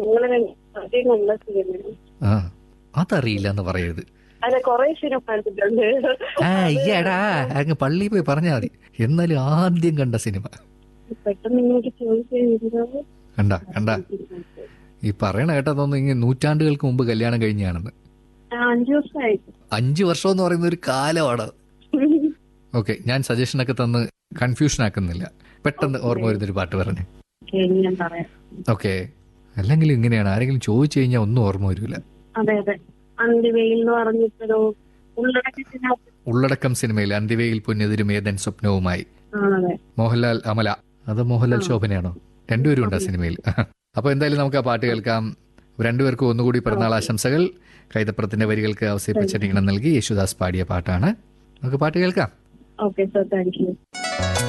നിങ്ങളെ അതേ നല്ല സിനിമയാണ് ആ അതറിയില്ല എന്ന് പറയരുത് അതെ കൊറേ സിനിമ കണ്ടിട്ടുണ്ട് ആ അയ്യടാ അങ്ങ് പള്ളിയിൽ പോയി പറഞ്ഞാൽ മതി എന്നാലും ആദ്യം കണ്ട സിനിമ പെട്ടെന്ന് ഇങ്ങോട്ട് ചോദിച്ചു കണ്ട കണ്ട ഈ പറയണ കേട്ടതൊന്നും ഇങ്ങനെ നൂറ്റാണ്ടുകൾക്ക് മുമ്പ് കല്യാണം കഴിഞ്ഞാണെന്ന് അഞ്ചു ദിവസമായി അഞ്ചു വർഷം എന്ന് പറയുന്ന ഒരു കാലമാണ് ഓക്കെ ഞാൻ സജഷനൊക്കെ തന്ന് കൺഫ്യൂഷൻ ആക്കുന്നില്ല പെട്ടെന്ന് ഓർമ്മ വരുന്നൊരു പാട്ട് പറഞ്ഞു ഓക്കേ, ഇനി ഞാൻ പറയാം ഓക്കെ അല്ലെങ്കിൽ ഇങ്ങനെയാണ് ആരെങ്കിലും ചോദിച്ചു കഴിഞ്ഞാൽ ഒന്നും ഓർമ്മ വരില്ല അതെ അതെ അന്തിവെയിൽ എന്ന് പറഞ്ഞിട്ടൊരു ഉള്ളടക്കത്തിനകത്ത് ഉള്ളടക്കം സിനിമയിൽ അന്തിവയിൽ പൊന്നെതിരും ഏതൻ സ്വപ്നവുമായി ആണതെ മോഹൻലാൽ അമല അത് മോഹൻലാൽ ശോഭനയാണോ രണ്ടുപേരും ഉണ്ട് ആ സിനിമയിൽ അപ്പൊ എന്തായാലും നമുക്ക് ആ പാട്ട് കേൾക്കാം രണ്ടുപേർക്കും ഒന്നുകൂടി പിറന്നാൾ ആശംസകൾ കൈതപ്പുറത്തിന്റെ വരികൾക്ക് അവസരപ്പിച്ചടിക്കണം നൽകി യേശുദാസ് പാടിയ പാട്ടാണ് നമുക്ക് പാട്ട് കേൾക്കാം ഓക്കെ സർ താങ്ക് യു